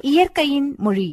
இயற்கையின் மொழி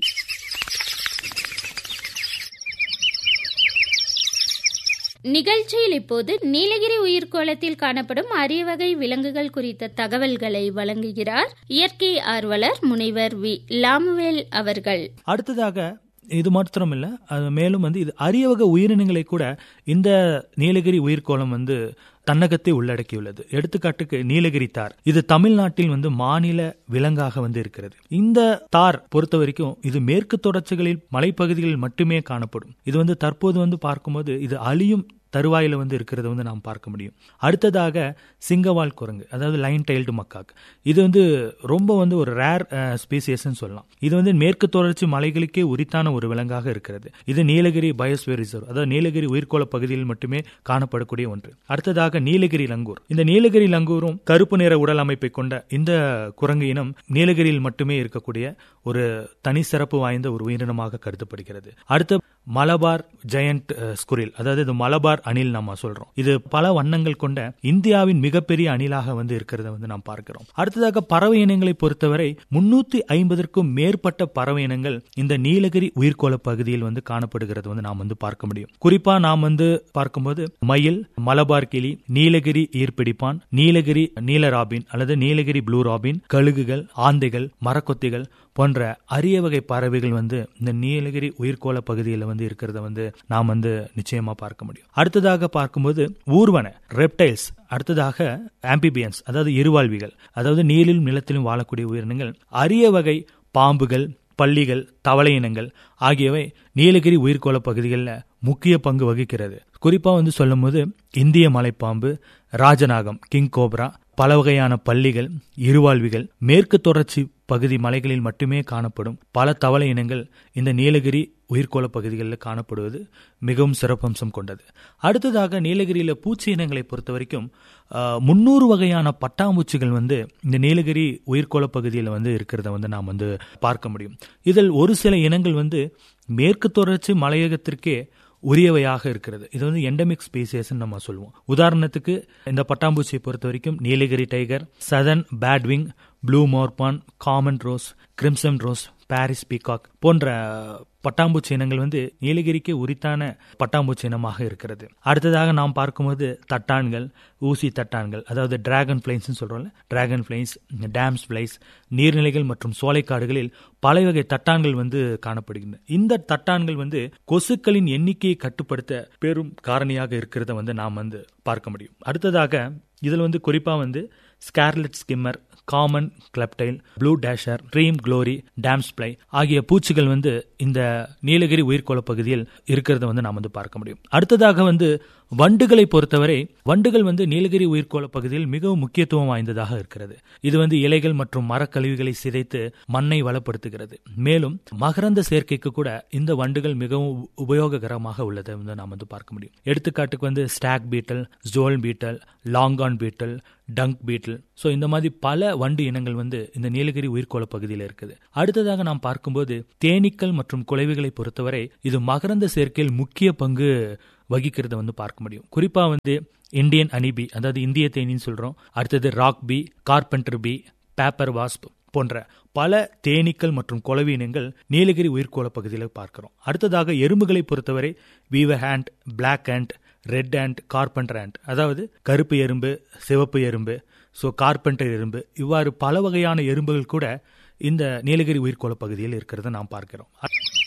நிகழ்ச்சியில் இப்போது நீலகிரி உயிர்கோளத்தில் காணப்படும் அரிய வகை விலங்குகள் குறித்த தகவல்களை வழங்குகிறார் இயற்கை ஆர்வலர் முனைவர் வி லாமுவேல் அவர்கள் அடுத்ததாக இது மாத்திரம் இல்ல அது மேலும் வந்து இது அரிய வகை உயிரினங்களை கூட இந்த நீலகிரி உயிர்கோளம் வந்து தன்னகத்தை உள்ளடக்கியுள்ளது எடுத்துக்காட்டுக்கு நீலகிரி தார் இது தமிழ்நாட்டில் வந்து மாநில விலங்காக வந்து இருக்கிறது இந்த தார் பொறுத்த வரைக்கும் இது மேற்கு தொடர்ச்சிகளில் மலைப்பகுதிகளில் மட்டுமே காணப்படும் இது வந்து தற்போது வந்து பார்க்கும்போது இது அழியும் தருவாயில வந்து இருக்கிறத வந்து நாம் பார்க்க முடியும் அடுத்ததாக சிங்கவால் குரங்கு அதாவது லைன் டைல்டு மக்காக் இது வந்து ரொம்ப வந்து ஒரு ரேர் ஸ்பீசியஸ்ன்னு சொல்லலாம் இது வந்து மேற்கு தொடர்ச்சி மலைகளுக்கே உரித்தான ஒரு விலங்காக இருக்கிறது இது நீலகிரி பயோஸ்பியர் ரிசர்வ் அதாவது நீலகிரி உயிர்கோள பகுதியில் மட்டுமே காணப்படக்கூடிய ஒன்று அடுத்ததாக நீலகிரி லங்கூர் இந்த நீலகிரி லங்கூரும் கருப்பு நிற உடல் அமைப்பை கொண்ட இந்த குரங்கு இனம் நீலகிரியில் மட்டுமே இருக்கக்கூடிய ஒரு தனி சிறப்பு வாய்ந்த ஒரு உயிரினமாக கருதப்படுகிறது அடுத்த மலபார் ஜெயண்ட் ஸ்குரில் அதாவது இது மலபார் அணில் நம்ம சொல்றோம் இது பல வண்ணங்கள் கொண்ட இந்தியாவின் மிகப்பெரிய அணிலாக வந்து இருக்கிறத வந்து நாம் பார்க்கிறோம் அடுத்ததாக பறவை இனங்களை பொறுத்தவரை முன்னூத்தி ஐம்பதற்கும் மேற்பட்ட பறவை இனங்கள் இந்த நீலகிரி உயிர்கோள பகுதியில் வந்து காணப்படுகிறது வந்து நாம் வந்து பார்க்க முடியும் குறிப்பா நாம் வந்து பார்க்கும்போது மயில் மலபார் கிளி நீலகிரி ஈர்ப்பிடிப்பான் நீலகிரி நீலராபின் அல்லது நீலகிரி ப்ளூ ராபின் கழுகுகள் ஆந்தைகள் மரக்கொத்திகள் போன்ற அரிய வகை பறவைகள் வந்து இந்த நீலகிரி உயிர்கோள பகுதியில் வந்து இருக்கிறத வந்து நாம் வந்து நிச்சயமா பார்க்க முடியும் அடுத்ததாக பார்க்கும்போது ஊர்வன ரெப்டைல்ஸ் அடுத்ததாக ஆம்பிபியன்ஸ் அதாவது இருவாழ்விகள் அதாவது நீரிலும் நிலத்திலும் வாழக்கூடிய உயிரினங்கள் அரிய வகை பாம்புகள் பள்ளிகள் தவளை இனங்கள் ஆகியவை நீலகிரி உயிர்கோள பகுதிகளில் முக்கிய பங்கு வகிக்கிறது குறிப்பா வந்து சொல்லும் போது இந்திய மலைப்பாம்பு ராஜநாகம் கிங் கோப்ரா பல வகையான பள்ளிகள் இருவாழ்விகள் மேற்கு தொடர்ச்சி பகுதி மலைகளில் மட்டுமே காணப்படும் பல தவளை இனங்கள் இந்த நீலகிரி உயிர்கோள பகுதிகளில் காணப்படுவது மிகவும் சிறப்பம்சம் கொண்டது அடுத்ததாக நீலகிரியில் பூச்சி இனங்களை பொறுத்த வரைக்கும் முன்னூறு வகையான பட்டாம்பூச்சிகள் வந்து இந்த நீலகிரி உயிர்கோள பகுதியில் வந்து இருக்கிறத வந்து நாம் வந்து பார்க்க முடியும் இதில் ஒரு சில இனங்கள் வந்து மேற்கு தொடர்ச்சி மலையகத்திற்கே உரியவையாக இருக்கிறது இது வந்து எண்டமிக் ஸ்பீசியஸ் நம்ம சொல்லுவோம் உதாரணத்துக்கு இந்த பட்டாம்பூச்சியை பொறுத்த வரைக்கும் Nilgiri tiger southern birdwing blue mormon common rose crimson rose Paris peacock போன்ற பட்டாம்பூச்சி இனங்கள் வந்து நீலகிரிக்கு உரித்தான பட்டாம்பூச்சி இனமாக இருக்கிறது அடுத்ததாக நாம் பார்க்கும்போது தட்டான்கள் ஊசி தட்டான்கள் அதாவது டிராகன் பிளைன்ஸ் சொல்றோம்ல டிராகன் பிளைன்ஸ் டேம்ஸ் பிளைஸ் நீர்நிலைகள் மற்றும் சோலைக்காடுகளில் பல வகை தட்டான்கள் வந்து காணப்படுகின்றன இந்த தட்டான்கள் வந்து கொசுக்களின் எண்ணிக்கையை கட்டுப்படுத்த பெரும் காரணியாக இருக்கிறத வந்து நாம் வந்து பார்க்க முடியும் அடுத்ததாக இதில் வந்து குறிப்பா வந்து scarlet skimmer common clubtail blue dasher stream glory damselfly ஆகிய பூச்சிகள் வந்து இந்த நீலகிரி உயிர்கோள பகுதியில் இருக்கிறத வந்து நாம் வந்து பார்க்க முடியும் அடுத்ததாக வந்து வண்டுகளை பொறுத்தவரை வண்டுகள் வந்து நீலகிரி உயிர்கோள பகுதியில் மிகவும் முக்கியத்துவம் வாய்ந்ததாக இருக்கிறது இது வந்து இலைகள் மற்றும் மரக்கழிவுகளை சிதைத்து மண்ணை வளப்படுத்துகிறது மேலும் மகரந்த சேர்க்கைக்கு கூட இந்த வண்டுகள் மிகவும் உபயோககரமாக உள்ளதை வந்து நாம் வந்து பார்க்க முடியும் எடுத்துக்காட்டுக்கு வந்து stag beetle jewel beetle longhorn beetle dung beetle so இந்த மாதிரி பல வண்டு இனங்கள் வந்து இந்த நீலகிரி உயிர்கோள பகுதியில் இருக்குது அடுத்ததாக நாம் பார்க்கும்போது தேனீக்கள் மற்றும் குலைவுகளை பொறுத்தவரை இது மகரந்த சேர்க்கையில் முக்கிய பங்கு வகிக்கிறத வந்து பார்க்க முடியும் குறிப்பா வந்து இந்தியன் அனிபி அதாவது இந்திய தேனின்னு சொல்றோம் அடுத்தது rock bee carpenter bee paper wasp போன்ற பல தேனீக்கள் மற்றும் குளவி இனங்கள் நீலகிரி உயிர்கோள பகுதியில் பார்க்கிறோம் அடுத்ததாக எறும்புகளை பொறுத்தவரை weaver ant black ant red ant carpenter ant அதாவது கருப்பு எறும்பு சிவப்பு எறும்பு ஸோ கார்பெண்டர் எறும்பு இவ்வாறு பல வகையான எறும்புகள் கூட இந்த நீலகிரி உயிர்கோள பகுதியில் இருக்கிறத நாம் பார்க்கிறோம்